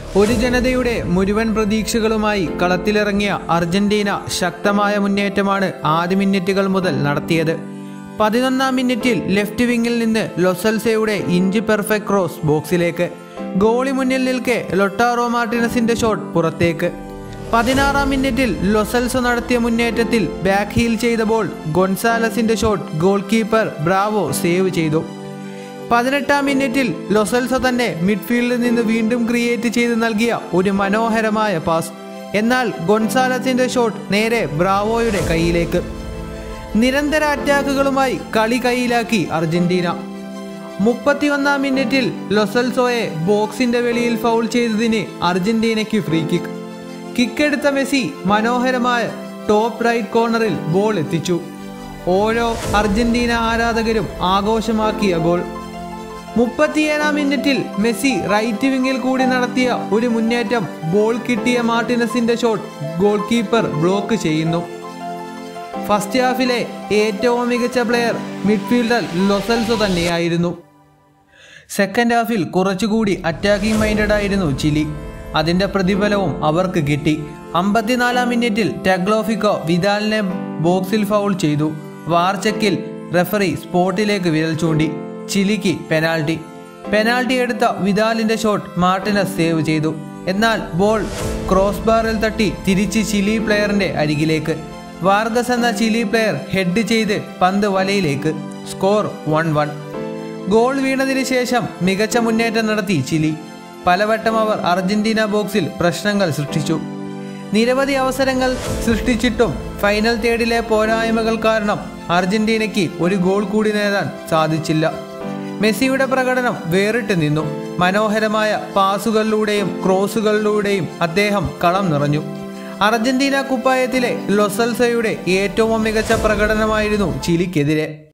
ഒരു ജനതയുടെ മുഴുവൻ പ്രതീക്ഷകളുമായി കളത്തിലിറങ്ങിയ അർജന്റീന ശക്തമായ മുന്നേറ്റമാണ് ആദ്യ മിനിറ്റുകൾ മുതൽ നടത്തിയത് പതിനൊന്നാം മിനിറ്റിൽ ലെഫ്റ്റ് വിങ്ങിൽ നിന്ന് ലൊസൽസയുടെ ഇഞ്ച് പെർഫെക്റ്റ് ക്രോസ് ബോക്സിലേക്ക് ഗോളി മുന്നിൽ നിൽക്കെ ലൊട്ടാറോ മാർട്ടിനസിന്റെ ഷോട്ട് പുറത്തേക്ക് പതിനാറാം മിനിറ്റിൽ ലൊസൽസോ നടത്തിയ മുന്നേറ്റത്തിൽ ബാക്ക് ഹീൽ ചെയ്ത ബോൾ ഗൊൺസാലസിന്റെ shot goalkeeper Bravo save ചെയ്തു പതിനെട്ടാം മിനിറ്റിൽ ലൊസൽസോ തന്നെ മിഡ്ഫീൽഡിൽ നിന്ന് വീണ്ടും ക്രിയേറ്റ് ചെയ്ത് നൽകിയ ഒരു മനോഹരമായ പാസ് എന്നാൽ ഗൊൺസാലസിന്റെ ഷോട്ട് നേരെ ബ്രാവോയുടെ കൈയിലേക്ക് നിരന്തര അറ്റാക്കുകളുമായി കളി കൈയിലാക്കി അർജന്റീന മുപ്പത്തിയൊന്നാം മിനിറ്റിൽ ലൊസൽസോയെ ബോക്സിന്റെ വെളിയിൽ ഫൗൾ ചെയ്തതിന് അർജന്റീനയ്ക്ക് ഫ്രീ കിക്ക് കിക്കെടുത്ത മെസ്സി മനോഹരമായ ടോപ്പ് റൈറ്റ് കോർണറിൽ ബോൾ എത്തിച്ചു ഓരോ അർജന്റീന ആരാധകരും ആഘോഷമാക്കിയ ഗോൾ മുപ്പത്തിയേഴാം മിനിറ്റിൽ മെസ്സി റൈറ്റ് വിങ്ങിൽ കൂടി നടത്തിയ ഒരു മുന്നേറ്റം ബോൾ കിട്ടിയ മാർട്ടിനസിന്റെ ഷോട്ട് ഗോൾ കീപ്പർ ബ്ലോക്ക് ചെയ്യുന്നു ഫസ്റ്റ് ഹാഫിലെ ഏറ്റവും മികച്ച പ്ലെയർ മിഡ്ഫീൽഡർ ലൊസൽസോ തന്നെയായിരുന്നു സെക്കൻഡ് ഹാഫിൽ കുറച്ചുകൂടി അറ്റാക്കിംഗ് മൈൻഡഡ് ആയിരുന്നു ചിലി അതിന്റെ പ്രതിഫലവും അവർക്ക് കിട്ടി അമ്പത്തിനാലാം മിനിറ്റിൽ ടെഗ്ലോഫിക്കോ വിദാലിനെ ബോക്സിൽ ഫൗൾ ചെയ്തു വാർച്ചക്കിൽ റെഫറി സ്പോട്ടിലേക്ക് വിരൽ ചൂണ്ടി ചിലിക്ക് പെനാൽറ്റി പെനാൽറ്റി എടുത്ത വിദാലിന്റെ ഷോട്ട് മാർട്ടിനസ് സേവ് ചെയ്തു എന്നാൽ ബോൾ ക്രോസ് ബാറിൽ തട്ടി തിരിച്ച് ചിലി പ്ലെയറിന്റെ അരികിലേക്ക് വാർഗസ് എന്ന ചിലി പ്ലെയർ ഹെഡ് ചെയ്ത് പന്ത് വലയിലേക്ക് സ്കോർ വൺ വൺ ഗോൾ വീണതിന് ശേഷം മികച്ച മുന്നേറ്റം നടത്തി ചിലി പലവട്ടം അവർ അർജന്റീന ബോക്സിൽ പ്രശ്നങ്ങൾ സൃഷ്ടിച്ചു നിരവധി അവസരങ്ങൾ സൃഷ്ടിച്ചിട്ടും ഫൈനൽ തേർഡിലെ പോരായ്മകൾ കാരണം അർജന്റീനയ്ക്ക് ഒരു ഗോൾ കൂടി നേടാൻ സാധിച്ചില്ല മെസ്സിയുടെ പ്രകടനം വേറിട്ട് നിന്നു മനോഹരമായ പാസുകളിലൂടെയും ക്രോസുകളിലൂടെയും അദ്ദേഹം കളം നിറഞ്ഞു അർജന്റീന കുപ്പായത്തിലെ ലൊസൽസയുടെ ഏറ്റവും മികച്ച പ്രകടനമായിരുന്നു ചിലിക്കെതിരെ